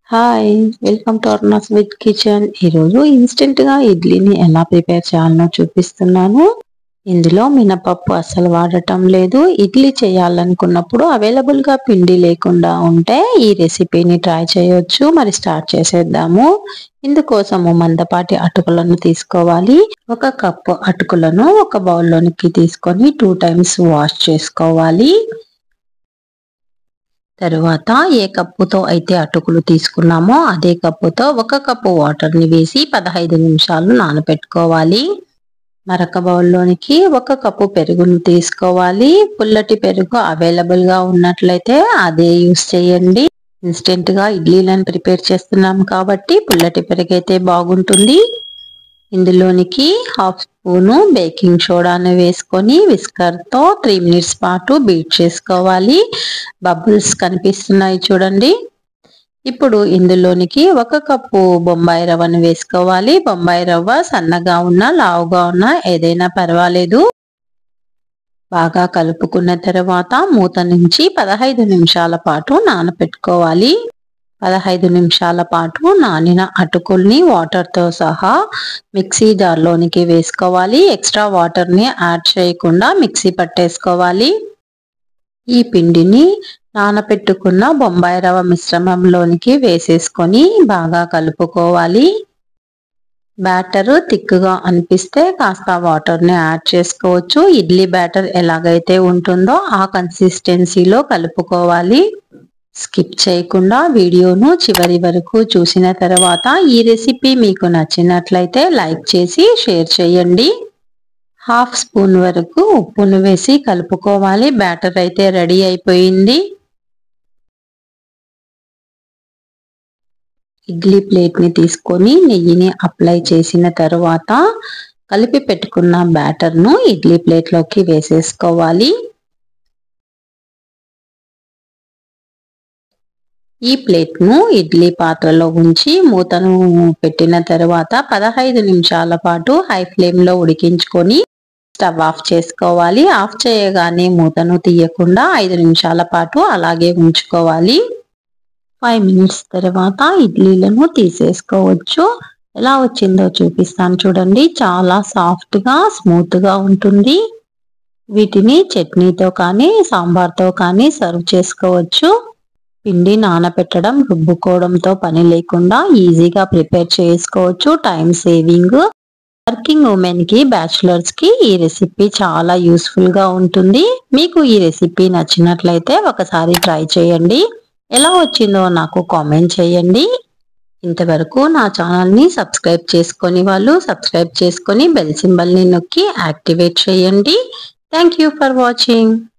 hi welcome to Arna Smith kitchen ఈరోజు instant గా ఇడ్లీని ఎలా ప్రిపేర్ చేయాలనో చూపిస్తున్నాను ఇందులో మినపప్పు అసలు వాడటం లేదు ఇడ్లీ చేయాలనుకున్నప్పుడు అవైలబుల్ గా పిండి లేకుండా ఉంటే ఈ రెసిపీని ట్రై చేయొచ్చు మరి స్టార్ట్ చేసేద్దాము ఇందుకోసము మందపాటి అటుకులను తీసుకోవాలి ఒక కప్పు అటుకులను ఒక బౌల్లోనికి తీసుకొని టూ టైమ్స్ వాష్ చేసుకోవాలి తరువాత ఏ కప్పుతో అయితే అటుకులు తీసుకున్నామో అదే కప్పుతో ఒక కప్పు వాటర్ ని వేసి పదహైదు నిమిషాలు నానబెట్టుకోవాలి మరొక బౌల్లోనికి ఒక కప్పు పెరుగును తీసుకోవాలి పుల్లటి పెరుగు అవైలబుల్ గా ఉన్నట్లయితే అదే యూస్ చేయండి ఇన్స్టెంట్ గా ఇడ్లీలను ప్రిపేర్ చేస్తున్నాం కాబట్టి పుల్లటి పెరుగు అయితే బాగుంటుంది ఇందులోనికి హాఫ్ స్పూను బేకింగ్ సోడాను వేసుకొని విస్కర్ తో త్రీ మినిట్స్ పాటు బీట్ చేసుకోవాలి బబుల్స్ కనిపిస్తున్నాయి చూడండి ఇప్పుడు ఇందులోనికి ఒక కప్పు బొంబాయి రవ్వను వేసుకోవాలి బొంబాయి రవ్వ సన్నగా ఉన్నా లావుగా ఉన్నా ఏదైనా పర్వాలేదు బాగా కలుపుకున్న తర్వాత మూత నుంచి పదహైదు నిమిషాల పాటు నానపెట్టుకోవాలి పదహైదు నిమిషాల పాటు నానిన అటుకుల్ని వాటర్తో సహా మిక్సీ జార్లోనికి వేసుకోవాలి ఎక్స్ట్రా వాటర్ని యాడ్ చేయకుండా మిక్సీ పట్టేసుకోవాలి ఈ పిండిని నానపెట్టుకున్న బొంబాయి రవ్వ మిశ్రమంలోనికి వేసేసుకొని బాగా కలుపుకోవాలి బ్యాటర్ థిక్గా అనిపిస్తే కాస్త వాటర్ని యాడ్ చేసుకోవచ్చు ఇడ్లీ బ్యాటర్ ఎలాగైతే ఉంటుందో ఆ కన్సిస్టెన్సీలో కలుపుకోవాలి స్కిప్ చేయకుండా వీడియోను చివరి వరకు చూసిన తర్వాత ఈ రెసిపీ మీకు నచ్చినట్లయితే లైక్ చేసి షేర్ చేయండి హాఫ్ స్పూన్ వరకు ఉప్పును వేసి కలుపుకోవాలి బ్యాటర్ అయితే రెడీ అయిపోయింది ఇడ్లీ ప్లేట్ని తీసుకొని నెయ్యిని అప్లై చేసిన తర్వాత కలిపి పెట్టుకున్న బ్యాటర్ను ఇడ్లీ ప్లేట్లోకి వేసేసుకోవాలి ఈ ప్లేట్ను ఇడ్లీ పాత్రలో ఉంచి మూతను పెట్టిన తర్వాత పదహైదు నిమిషాల పాటు హై ఫ్లేమ్లో ఉడికించుకొని స్టవ్ ఆఫ్ చేసుకోవాలి ఆఫ్ చేయగానే మూతను తీయకుండా ఐదు నిమిషాల పాటు అలాగే ఉంచుకోవాలి ఫైవ్ మినిట్స్ తర్వాత ఇడ్లీలను తీసేసుకోవచ్చు ఎలా వచ్చిందో చూపిస్తాను చూడండి చాలా సాఫ్ట్గా స్మూత్గా ఉంటుంది వీటిని చట్నీతో కానీ సాంబార్తో కానీ సర్వ్ చేసుకోవచ్చు పిండి నానబెట్టడం రుబ్బుకోవడంతో పని లేకుండా ఈజీగా ప్రిపేర్ చేసుకోవచ్చు టైం సేవింగ్ వర్కింగ్ ఉమెన్ కి బ్యాచులర్స్ కి ఈ రెసిపీ చాలా యూస్ఫుల్ గా ఉంటుంది మీకు ఈ రెసిపీ నచ్చినట్లయితే ఒకసారి ట్రై చేయండి ఎలా వచ్చిందో నాకు కామెంట్ చేయండి ఇంతవరకు నా ఛానల్ ని సబ్స్క్రైబ్ చేసుకొని వాళ్ళు సబ్స్క్రైబ్ చేసుకొని బెల్ సింబల్ ని నొక్కి యాక్టివేట్ చేయండి థ్యాంక్ యూ ఫర్ వాచింగ్